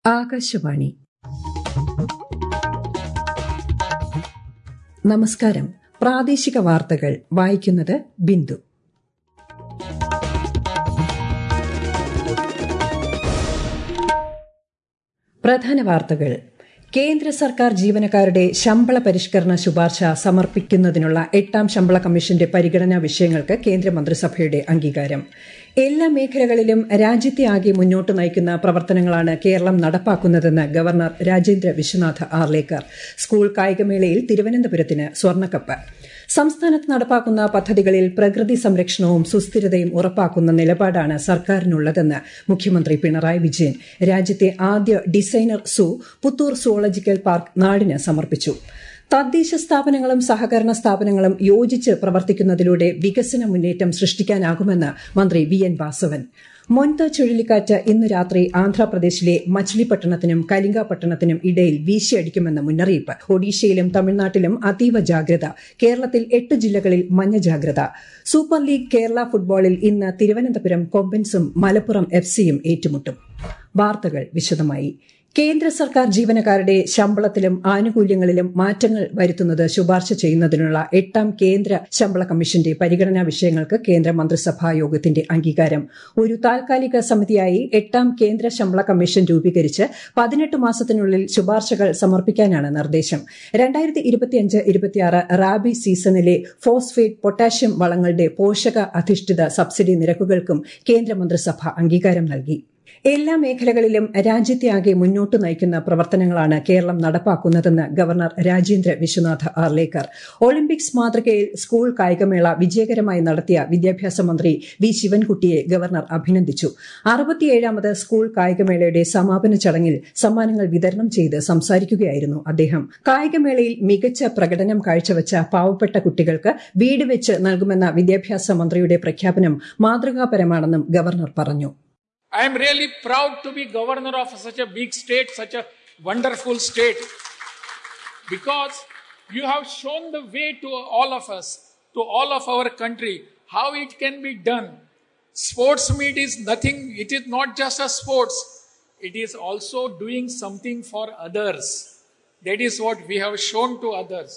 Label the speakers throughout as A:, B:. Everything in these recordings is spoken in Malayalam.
A: ആകാശവാണി നമസ്കാരം പ്രാദേശിക വാർത്തകൾ വായിക്കുന്നത് ബിന്ദു പ്രധാന വാർത്തകൾ കേന്ദ്ര സർക്കാർ ജീവനക്കാരുടെ ശമ്പള പരിഷ്കരണ ശുപാർശ സമർപ്പിക്കുന്നതിനുള്ള എട്ടാം ശമ്പള കമ്മീഷന്റെ പരിഗണനാ വിഷയങ്ങൾക്ക് കേന്ദ്രമന്ത്രിസഭയുടെ അംഗീകാരം എല്ലാ മേഖലകളിലും രാജ്യത്തെ ആകെ മുന്നോട്ട് നയിക്കുന്ന പ്രവർത്തനങ്ങളാണ് കേരളം നടപ്പാക്കുന്നതെന്ന് ഗവർണർ രാജേന്ദ്ര വിശ്വനാഥ് ആർലേക്കർ സ്കൂൾ കായികമേളയിൽ തിരുവനന്തപുരത്തിന് സ്വർണ്ണക്കപ്പ് സംസ്ഥാനത്ത് നടപ്പാക്കുന്ന പദ്ധതികളിൽ പ്രകൃതി സംരക്ഷണവും സുസ്ഥിരതയും ഉറപ്പാക്കുന്ന നിലപാടാണ് സർക്കാരിനുള്ളതെന്ന് മുഖ്യമന്ത്രി പിണറായി വിജയൻ രാജ്യത്തെ ആദ്യ designer zoo Puthur zoological park നാടിന് സമർപ്പിച്ചു തദ്ദേശ സ്ഥാപനങ്ങളും സഹകരണ സ്ഥാപനങ്ങളും യോജിച്ച് പ്രവർത്തിക്കുന്നതിലൂടെ വികസന മുന്നേറ്റം സൃഷ്ടിക്കാനാകുമെന്ന് മന്ത്രി വി എൻ വാസവൻ മൊൻത ചുഴലിക്കാറ്റ് ഇന്ന് രാത്രി ആന്ധ്രാപ്രദേശിലെ മച്ചിലിപട്ടണത്തിനും കലിംഗപട്ടണത്തിനും ഇടയിൽ വീശിയടിക്കുമെന്ന മുന്നറിയിപ്പ് ഒഡീഷയിലും തമിഴ്നാട്ടിലും അതീവ ജാഗ്രത കേരളത്തിൽ എട്ട് ജില്ലകളിൽ മഞ്ഞ ജാഗ്രത സൂപ്പർ ലീഗ് കേരള ഫുട്ബോളിൽ ഇന്ന് തിരുവനന്തപുരം കൊമ്പൻസും മലപ്പുറം എഫ് സിയും ഏറ്റുമുട്ടും വാർത്തകൾ വിശദമായി കേന്ദ്ര സർക്കാർ ജീവനക്കാരുടെ ശമ്പളത്തിലും ആനുകൂല്യങ്ങളിലും മാറ്റങ്ങൾ വരുത്തുന്നത് ശുപാർശ ചെയ്യുന്നതിനുള്ള എട്ടാം കേന്ദ്ര ശമ്പള കമ്മീഷന്റെ പരിഗണനാ വിഷയങ്ങൾക്ക് കേന്ദ്ര മന്ത്രിസഭാ യോഗത്തിന്റെ അംഗീകാരം ഒരു താൽക്കാലിക സമിതിയായി എട്ടാം കേന്ദ്ര ശമ്പള കമ്മീഷൻ രൂപീകരിച്ച് പതിനെട്ട് മാസത്തിനുള്ളിൽ ശുപാർശകൾ സമർപ്പിക്കാനാണ് നിർദ്ദേശം രണ്ടായിരത്തി ഇരുപത്തിയഞ്ച് ഇരുപത്തിയാറ് റാബി സീസണിലെ ഫോസ്ഫേറ്റ് പൊട്ടാഷ്യം വളങ്ങളുടെ പോഷക അധിഷ്ഠിത സബ്സിഡി നിരക്കുകൾക്കും കേന്ദ്രമന്ത്രിസഭ അംഗീകാരം നൽകി എല്ലാ മേഖലകളിലും രാജ്യത്തെ ആകെ മുന്നോട്ട് നയിക്കുന്ന പ്രവർത്തനങ്ങളാണ് കേരളം നടപ്പാക്കുന്നതെന്ന് ഗവർണർ രാജേന്ദ്ര വിശ്വനാഥ് ആർലേക്കർ ഒളിമ്പിക്സ് മാതൃകയിൽ സ്കൂൾ കായികമേള വിജയകരമായി നടത്തിയ വിദ്യാഭ്യാസ മന്ത്രി വി ശിവൻകുട്ടിയെ ഗവർണർ അഭിനന്ദിച്ചു അറുപത്തിയേഴാമത് സ്കൂൾ കായികമേളയുടെ സമാപന ചടങ്ങിൽ സമ്മാനങ്ങൾ വിതരണം ചെയ്ത് സംസാരിക്കുകയായിരുന്നു അദ്ദേഹം കായികമേളയിൽ മികച്ച പ്രകടനം കാഴ്ചവച്ച പാവപ്പെട്ട കുട്ടികൾക്ക് വീട് വെച്ച് നൽകുമെന്ന വിദ്യാഭ്യാസ മന്ത്രിയുടെ പ്രഖ്യാപനം മാതൃകാപരമാണെന്നും ഗവർണർ പറഞ്ഞു
B: I am really proud to be governor of such a big state, such a wonderful state, because you have shown the way to all of us, to all of our country, how it can be done. Sports meet is nothing, it is not just a sports, it is also doing something for others. That is what we have shown to others.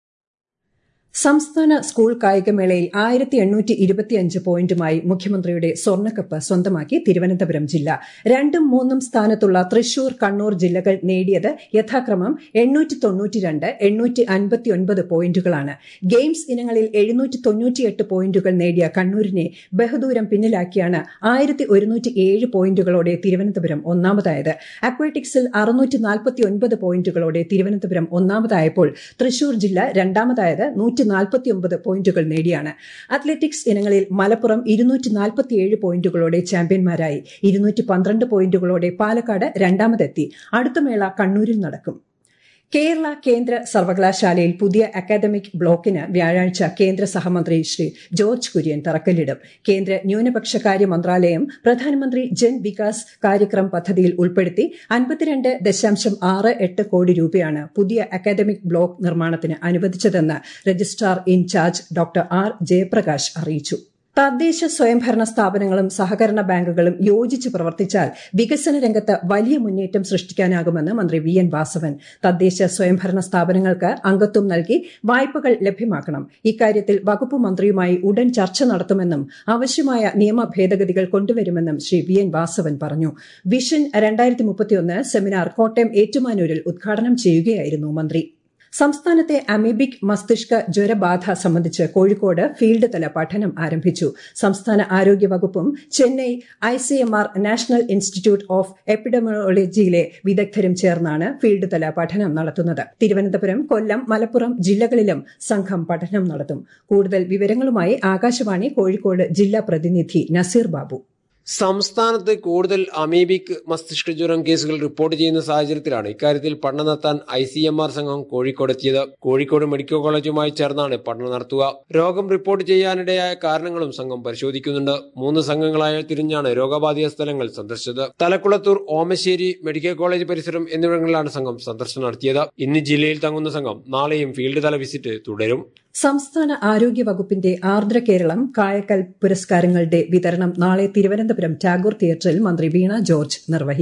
A: സംസ്ഥാന സ്കൂൾ കായികമേളയിൽ ആയിരത്തി എണ്ണൂറ്റി ഇരുപത്തിയഞ്ച് പോയിന്റുമായി മുഖ്യമന്ത്രിയുടെ സ്വർണ്ണക്കപ്പ് സ്വന്തമാക്കി തിരുവനന്തപുരം ജില്ല രണ്ടും മൂന്നും സ്ഥാനത്തുള്ള തൃശൂർ കണ്ണൂർ ജില്ലകൾ നേടിയത് യഥാക്രമം എണ്ണൂറ്റി തൊണ്ണൂറ്റിരണ്ട് എണ്ണൂറ്റി അൻപത്തിയൊൻപത് പോയിന്റുകളാണ് ഗെയിംസ് ഇനങ്ങളിൽ എഴുന്നൂറ്റി തൊണ്ണൂറ്റിയെട്ട് പോയിന്റുകൾ നേടിയ കണ്ണൂരിനെ ബഹുദൂരം പിന്നിലാക്കിയാണ് ആയിരത്തി ഒരുന്നൂറ്റി ഏഴ് പോയിന്റുകളോടെ തിരുവനന്തപുരം ഒന്നാമതായത് അക്വാറ്റിക്സിൽ അറുന്നൂറ്റി നാൽപ്പത്തിയൊൻപത് പോയിന്റുകളോടെ തിരുവനന്തപുരം ഒന്നാമതായപ്പോൾ തൃശൂർ ജില്ല രണ്ടാമതായത് നൂറ്റി നാൽപ്പത്തിയൊമ്പത് പോയിന്റുകൾ നേടിയാണ് അത്ലറ്റിക്സ് ഇനങ്ങളിൽ മലപ്പുറം ഇരുന്നൂറ്റി നാൽപ്പത്തിയേഴ് പോയിന്റുകളോടെ ചാമ്പ്യന്മാരായി ഇരുന്നൂറ്റി പന്ത്രണ്ട് പോയിന്റുകളോടെ പാലക്കാട് രണ്ടാമതെത്തി അടുത്ത മേള കണ്ണൂരിൽ നടക്കും കേരള കേന്ദ്ര സർവകലാശാലയിൽ പുതിയ അക്കാദമിക് ബ്ലോക്കിന് വ്യാഴാഴ്ച കേന്ദ്ര സഹമന്ത്രി ശ്രീ ജോർജ് കുര്യൻ തറക്കല്ലിടും കേന്ദ്ര ന്യൂനപക്ഷകാര്യ മന്ത്രാലയം പ്രധാനമന്ത്രി ജൻ വികാസ് കാര്യക്രം പദ്ധതിയിൽ ഉൾപ്പെടുത്തി അൻപത്തിരണ്ട് ദശാംശം ആറ് എട്ട് കോടി രൂപയാണ് പുതിയ അക്കാദമിക് ബ്ലോക്ക് നിർമ്മാണത്തിന് അനുവദിച്ചതെന്ന് registrar in charge doctor R Jayaprakash അറിയിച്ചു തദ്ദേശ സ്വയംഭരണ സ്ഥാപനങ്ങളും സഹകരണ ബാങ്കുകളും യോജിച്ച് പ്രവർത്തിച്ചാൽ വികസന രംഗത്ത് വലിയ മുന്നേറ്റം സൃഷ്ടിക്കാനാകുമെന്ന് മന്ത്രി വി എൻ വാസവൻ തദ്ദേശ സ്വയംഭരണ സ്ഥാപനങ്ങൾക്ക് അംഗത്വം നൽകി വായ്പകൾ ലഭ്യമാക്കണം ഇക്കാര്യത്തിൽ വകുപ്പ് മന്ത്രിയുമായി ഉടൻ ചർച്ച നടത്തുമെന്നും ആവശ്യമായ നിയമ ഭേദഗതികൾ കൊണ്ടുവരുമെന്നും ശ്രീ വി എൻ വാസവൻ പറഞ്ഞു വിഷൻ രണ്ടായിരത്തി മുപ്പത്തിയൊന്ന് സെമിനാർ കോട്ടയം ഏറ്റുമാനൂരിൽ ഉദ്ഘാടനം ചെയ്യുകയായിരുന്നു മന്ത്രി സംസ്ഥാനത്തെ അമീബിക് മസ്തിഷ്ക ജ്വരബാധ സംബന്ധിച്ച് കോഴിക്കോട് ഫീൽഡ് തല പഠനം ആരംഭിച്ചു സംസ്ഥാന ആരോഗ്യ വകുപ്പും Chennai ICMR national institute of എപ്പിഡമോളജിയിലെ വിദഗ്ധരും ചേർന്നാണ് ഫീൽഡ് തല പഠനം നടത്തുന്നത് തിരുവനന്തപുരം കൊല്ലം മലപ്പുറം ജില്ലകളിലും സംഘം പഠനം നടത്തും കൂടുതൽ വിവരങ്ങളുമായി ആകാശവാണി കോഴിക്കോട് ജില്ലാ പ്രതിനിധി നസീർ ബാബു
C: സംസ്ഥാനത്ത് കൂടുതൽ അമീബിക് മസ്തിഷ്ക ജ്വരം കേസുകൾ റിപ്പോർട്ട് ചെയ്യുന്ന സാഹചര്യത്തിലാണ് ഇക്കാര്യത്തിൽ പഠനം നടത്താൻ ഐ സി എം ആർ സംഘം കോഴിക്കോട് എത്തിയത് കോഴിക്കോട് മെഡിക്കൽ കോളേജുമായി ചേർന്നാണ് പഠനം നടത്തുക രോഗം റിപ്പോർട്ട് ചെയ്യാനിടയായ കാരണങ്ങളും സംഘം പരിശോധിക്കുന്നുണ്ട് മൂന്ന് സംഘങ്ങളായ തിരിഞ്ഞാണ് രോഗബാധിത സ്ഥലങ്ങൾ സന്ദർശിച്ചത് തലക്കുളത്തൂർ ഓമശ്ശേരി മെഡിക്കൽ കോളേജ് പരിസരം എന്നിവിടങ്ങളിലാണ് സംഘം സന്ദർശനം നടത്തിയത് ഇന്ന് ജില്ലയിൽ തങ്ങുന്ന സംഘം നാളെയും ഫീൽഡ് തല വിസിറ്റ് തുടരും
A: സംസ്ഥാന ആരോഗ്യ വകുപ്പിന്റെ ആർദ്ര കേരളം കായക്കൽ പുരസ്കാരങ്ങളുടെ വിതരണം നാളെ തിരുവനന്തപുരം ടാഗോർ തിയേറ്ററിൽ മന്ത്രി വീണ ജോർജ് നിർവഹിക്കും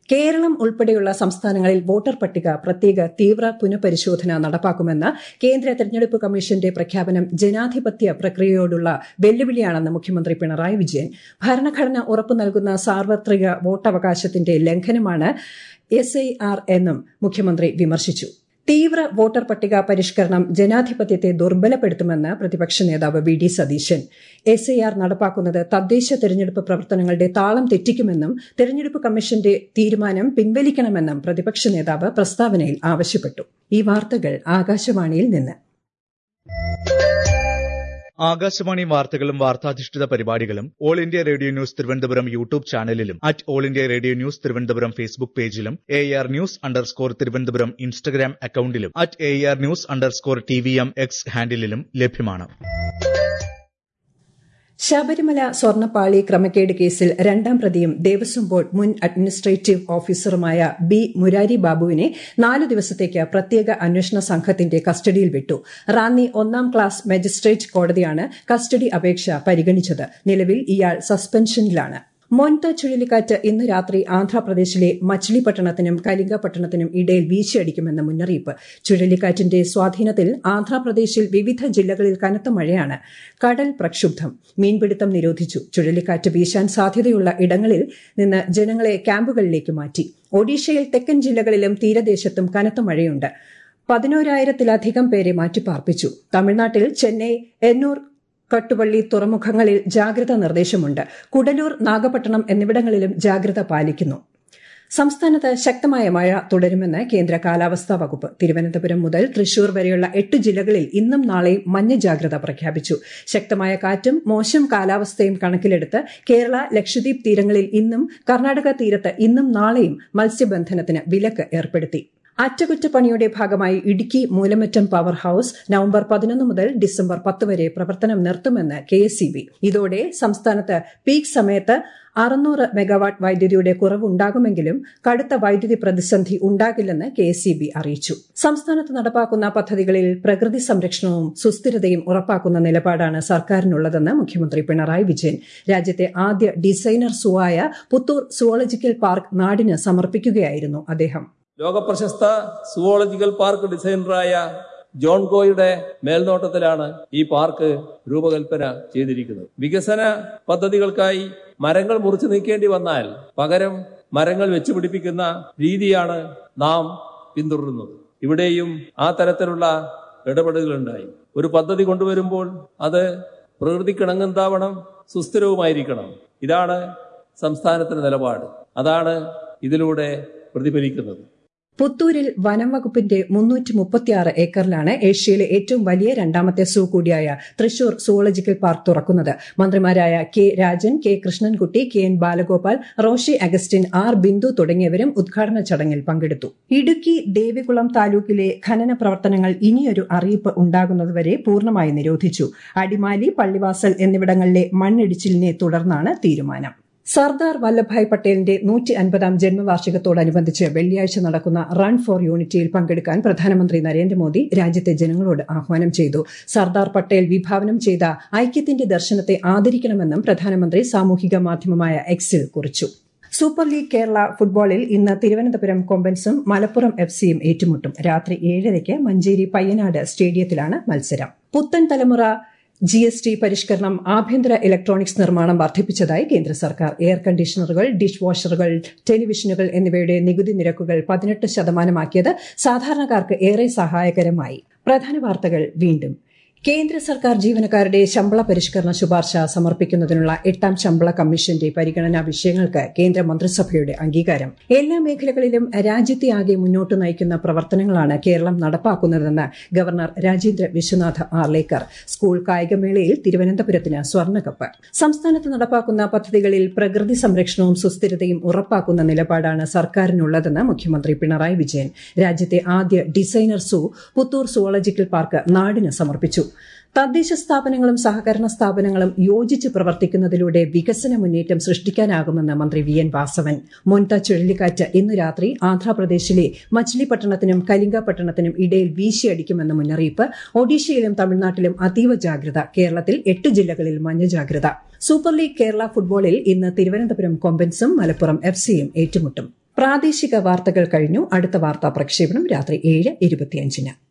A: കേരളം ഉൾപ്പെടെയുള്ള സംസ്ഥാനങ്ങളിൽ വോട്ടർ പട്ടിക പ്രത്യേക തീവ്ര പുനഃപരിശോധന നടപ്പാക്കുമെന്ന കേന്ദ്ര തെരഞ്ഞെടുപ്പ് കമ്മീഷന്റെ പ്രഖ്യാപനം ജനാധിപത്യ പ്രക്രിയയോടുള്ള വെല്ലുവിളിയാണെന്ന് മുഖ്യമന്ത്രി പിണറായി വിജയൻ ഭരണഘടന ഉറപ്പു നൽകുന്ന സാർവത്രിക വോട്ടവകാശത്തിന്റെ ലംഘനമാണ് എസ് ഐ ആർ എന്നും മുഖ്യമന്ത്രി വിമർശിച്ചു തീവ്ര വോട്ടർ പട്ടിക പരിഷ്കരണം ജനാധിപത്യത്തെ ദുർബലപ്പെടുത്തുമെന്ന് പ്രതിപക്ഷ നേതാവ് V D Satheesan S I R നടപ്പാക്കുന്നത് തദ്ദേശ തെരഞ്ഞെടുപ്പ് പ്രവർത്തനങ്ങളുടെ താളം തെറ്റിക്കുമെന്നും തെരഞ്ഞെടുപ്പ് കമ്മീഷന്റെ തീരുമാനം പിൻവലിക്കണമെന്നും പ്രതിപക്ഷ നേതാവ് പ്രസ്താവനയിൽ ആവശ്യപ്പെട്ടു ഈ വാർത്തകൾ ആകാശവാണിയിൽ നിന്ന്
D: ആകാശവാണി വാർത്തകളും വാർത്താധിഷ്ഠിത പരിപാടികളും all India radio news Thiruvananthapuram YouTube ചാനലിലും at all India radio news Thiruvananthapuram Facebook പേജിലും A R news underscore Thiruvananthapuram Instagram അക്കൌണ്ടിലും at A R news underscore T V M X ഹാൻഡിലും ലഭ്യമാണ്
A: ശബരിമല സ്വർണ്ണപ്പാളി ക്രമക്കേട് കേസിൽ രണ്ടാം പ്രതിയും ദേവസ്വം ബോർഡ് മുൻ അഡ്മിനിസ്ട്രേറ്റീവ് ഓഫീസറുമായ ബി മുരാരി ബാബുവിനെ നാല് ദിവസത്തേക്ക് പ്രത്യേക അന്വേഷണ സംഘത്തിന്റെ കസ്റ്റഡിയിൽ വിട്ടു റാന്നി ഒന്നാം ക്ലാസ് മജിസ്ട്രേറ്റ് കോടതിയാണ് കസ്റ്റഡി അപേക്ഷ പരിഗണിച്ചത് നിലവിൽ ഇയാൾ സസ്പെൻഷനിലാണ് മോൻത ചുഴലിക്കാറ്റ് ഇന്ന് രാത്രി ആന്ധ്രാപ്രദേശിലെ മച്ചിലിപട്ടണത്തിനും കലിംഗപട്ടണത്തിനും ഇടയിൽ വീശിയടിക്കുമെന്ന മുന്നറിയിപ്പ് ചുഴലിക്കാറ്റിന്റെ സ്വാധീനത്തിൽ ആന്ധ്രാപ്രദേശിൽ വിവിധ ജില്ലകളിൽ കനത്ത മഴയാണ് കടൽ പ്രക്ഷുബ്ധം മീൻപിടുത്തം നിരോധിച്ചു ചുഴലിക്കാറ്റ് വീശാൻ സാധ്യതയുള്ള ഇടങ്ങളിൽ നിന്ന് ജനങ്ങളെ ക്യാമ്പുകളിലേക്ക് മാറ്റി ഒഡീഷയിൽ തെക്കൻ ജില്ലകളിലും തീരദേശത്തും കനത്ത മഴയുണ്ട് പതിനോരായിരത്തിലധികം പേരെ മാറ്റിപ്പാർപ്പിച്ചു തമിഴ്നാട്ടിൽ ചെന്നൈ എന്നൂർ കട്ടുപള്ളി തുറമുഖങ്ങളിൽ ജാഗ്രതാ നിർദ്ദേശമുണ്ട് കുടലൂർ നാഗപട്ടണം എന്നിവിടങ്ങളിലും ജാഗ്രത പാലിക്കുന്നു സംസ്ഥാനത്ത് ശക്തമായ മഴ തുടരുമെന്ന് കേന്ദ്ര കാലാവസ്ഥാ വകുപ്പ് തിരുവനന്തപുരം മുതൽ തൃശൂർ വരെയുള്ള എട്ട് ജില്ലകളിൽ ഇന്നും നാളെയും മഞ്ഞ ജാഗ്രത പ്രഖ്യാപിച്ചു ശക്തമായ കാറ്റും മോശം കാലാവസ്ഥയും കണക്കിലെടുത്ത് കേരള ലക്ഷദ്വീപ് തീരങ്ങളിൽ ഇന്നും കർണാടക തീരത്ത് ഇന്നും നാളെയും മത്സ്യബന്ധനത്തിന് വിലക്ക് ഏർപ്പെടുത്തി അറ്റകുറ്റപ്പണിയുടെ ഭാഗമായി Idukki Moolamattom power house November പതിനൊന്ന് മുതൽ ഡിസംബർ പത്ത് വരെ പ്രവർത്തനം നിർത്തുമെന്ന് കെ ഇതോടെ സംസ്ഥാനത്ത് പീക്ക് സമയത്ത് അറുന്നൂറ് മെഗാവാട്ട് വൈദ്യുതിയുടെ കുറവുണ്ടാകുമെങ്കിലും കടുത്ത വൈദ്യുതി പ്രതിസന്ധി ഉണ്ടാകില്ലെന്ന് കെ അറിയിച്ചു സംസ്ഥാനത്ത് നടപ്പാക്കുന്ന പദ്ധതികളിൽ പ്രകൃതി സംരക്ഷണവും സുസ്ഥിരതയും ഉറപ്പാക്കുന്ന നിലപാടാണ് സർക്കാരിനുള്ളതെന്ന് മുഖ്യമന്ത്രി പിണറായി വിജയൻ രാജ്യത്തെ ആദ്യ ഡിസൈനർ സൂവായ പുത്തൂർ സുവോളജിക്കൽ പാർക്ക് നാടിന് സമർപ്പിക്കുകയായിരുന്നു അദ്ദേഹം
E: ലോകപ്രശസ്ത സുവോളജിക്കൽ പാർക്ക് ഡിസൈനറായ ജോൺ ഗോയുടെ മേൽനോട്ടത്തിലാണ് ഈ പാർക്ക് രൂപകൽപ്പന ചെയ്തിരിക്കുന്നത് വികസന പദ്ധതികൾക്കായി മരങ്ങൾ മുറിച്ചു നീക്കേണ്ടി വന്നാൽ പകരം മരങ്ങൾ വെച്ചുപിടിപ്പിക്കുന്ന രീതിയാണ് നാം പിന്തുടരുന്നത് ഇവിടെയും ആ തരത്തിലുള്ള ഇടപെടലുകളുണ്ടായി ഒരു പദ്ധതി കൊണ്ടുവരുമ്പോൾ അത് പ്രകൃതിക്കിണങ്ങുന്നതാവണം സുസ്ഥിരവുമായിരിക്കണം ഇതാണ് സംസ്ഥാനത്തിന്റെ നിലപാട് അതാണ് ഇതിലൂടെ പ്രതിഫലിക്കുന്നത്
A: പുത്തൂരിൽ വനം വകുപ്പിന്റെ മുന്നൂറ്റി മുപ്പത്തിയാറ് ഏക്കറിലാണ് ഏഷ്യയിലെ ഏറ്റവും വലിയ രണ്ടാമത്തെ സൂ കൂടിയായ തൃശൂർ സുവോളജിക്കൽ പാർക്ക് തുറക്കുന്നത് മന്ത്രിമാരായ K Rajan K Krishnankutty K N Balagopal Roshy Augustine R Bindu തുടങ്ങിയവരും ഉദ്ഘാടന ചടങ്ങിൽ പങ്കെടുത്തു ഇടുക്കി ദേവികുളം താലൂക്കിലെ ഖനന പ്രവർത്തനങ്ങൾ ഇനിയൊരു അറിയിപ്പ് ഉണ്ടാകുന്നതുവരെ പൂർണ്ണമായി നിരോധിച്ചു അടിമാലി പള്ളിവാസൽ എന്നിവിടങ്ങളിലെ മണ്ണിടിച്ചിലിനെ തുടർന്നാണ് തീരുമാനം സർദാർ വല്ലഭായ് പട്ടേലിന്റെ നൂറ്റി അൻപതാം ജന്മവാർഷികത്തോടനുബന്ധിച്ച് വെള്ളിയാഴ്ച നടക്കുന്ന റൺ ഫോർ യൂണിറ്റിയിൽ പങ്കെടുക്കാൻ പ്രധാനമന്ത്രി നരേന്ദ്രമോദി രാജ്യത്തെ ജനങ്ങളോട് ആഹ്വാനം ചെയ്തു സർദാർ പട്ടേൽ വിഭാവനം ചെയ്ത ഐക്യത്തിന്റെ ദർശനത്തെ ആദരിക്കണമെന്നും പ്രധാനമന്ത്രി സാമൂഹിക മാധ്യമമായ എക്സിൽ കുറിച്ചു സൂപ്പർ ലീഗ് കേരള ഫുട്ബോളിൽ ഇന്ന് തിരുവനന്തപുരം കൊമ്പൻസും മലപ്പുറം എഫ് സിയും ഏറ്റുമുട്ടും രാത്രി ഏഴരയ്ക്ക് മഞ്ചേരി പയ്യനാട് സ്റ്റേഡിയത്തിലാണ് മത്സരം പുത്തൻ തലമുറ ജി എസ് ടി പരിഷ്കരണം ആഭ്യന്തര ഇലക്ട്രോണിക്സ് നിർമ്മാണം വർദ്ധിപ്പിച്ചതായി കേന്ദ്ര സർക്കാർ എയർ കണ്ടീഷണറുകൾ ഡിഷ് വാഷറുകൾ ടെലിവിഷനുകൾ എന്നിവയുടെ നികുതി നിരക്കുകൾ പതിനെട്ട് ശതമാനമാക്കിയത് സാധാരണക്കാർക്ക് ഏറെ സഹായകരമായി പ്രധാന വാർത്തകൾ വീണ്ടും കേന്ദ്ര സർക്കാർ ജീവനക്കാരുടെ ശമ്പള പരിഷ്കരണ ശുപാർശ സമർപ്പിക്കുന്നതിനുള്ള എട്ടാം ശമ്പള കമ്മീഷന്റെ പരിഗണനാ വിഷയങ്ങൾക്ക് കേന്ദ്ര മന്ത്രിസഭയുടെ അംഗീകാരം എല്ലാ മേഖലകളിലും രാജ്യത്തെ ആകെ മുന്നോട്ട് നയിക്കുന്ന പ്രവർത്തനങ്ങളാണ് കേരളം നടപ്പാക്കുന്നതെന്ന് ഗവർണർ രാജേന്ദ്ര വിശ്വനാഥ് ആർലേക്കർ സ്കൂൾ കായികമേളയിൽ തിരുവനന്തപുരത്തിന് സ്വർണ്ണക്കപ്പ് സംസ്ഥാനത്ത് നടപ്പാക്കുന്ന പദ്ധതികളിൽ പ്രകൃതി സംരക്ഷണവും സുസ്ഥിരതയും ഉറപ്പാക്കുന്ന നിലപാടാണ് സർക്കാരിനുള്ളതെന്ന് മുഖ്യമന്ത്രി പിണറായി വിജയൻ രാജ്യത്തെ ആദ്യ designer zoo Puthur zoological park നാടിന് സമർപ്പിച്ചു തദ്ദേശ സ്ഥാപനങ്ങളും സഹകരണ സ്ഥാപനങ്ങളും യോജിച്ച് പ്രവർത്തിക്കുന്നതിലൂടെ വികസന മുന്നേറ്റം സൃഷ്ടിക്കാനാകുമെന്ന് മന്ത്രി വി എൻ വാസവൻ മൊൻത ചുഴലിക്കാറ്റ് ഇന്ന് രാത്രി ആന്ധ്രാപ്രദേശിലെ മച്ചിലിപട്ടണത്തിനും കലിംഗപട്ടണത്തിനും ഇടയിൽ വീശിയടിക്കുമെന്ന മുന്നറിയിപ്പ് ഒഡീഷയിലും തമിഴ്നാട്ടിലും അതീവ ജാഗ്രത കേരളത്തിൽ എട്ട് ജില്ലകളിൽ മഞ്ഞ ജാഗ്രത സൂപ്പർ ലീഗ് കേരള ഫുട്ബോളിൽ ഇന്ന് തിരുവനന്തപുരം കൊമ്പൻസും മലപ്പുറം എഫ് സിയും ഏറ്റുമുട്ടും പ്രാദേശിക വാർത്തകൾ കഴിഞ്ഞു അടുത്ത വാർത്താ പ്രക്ഷേപണം രാത്രി ഏഴ് ഇരുപത്തിയഞ്ചിന്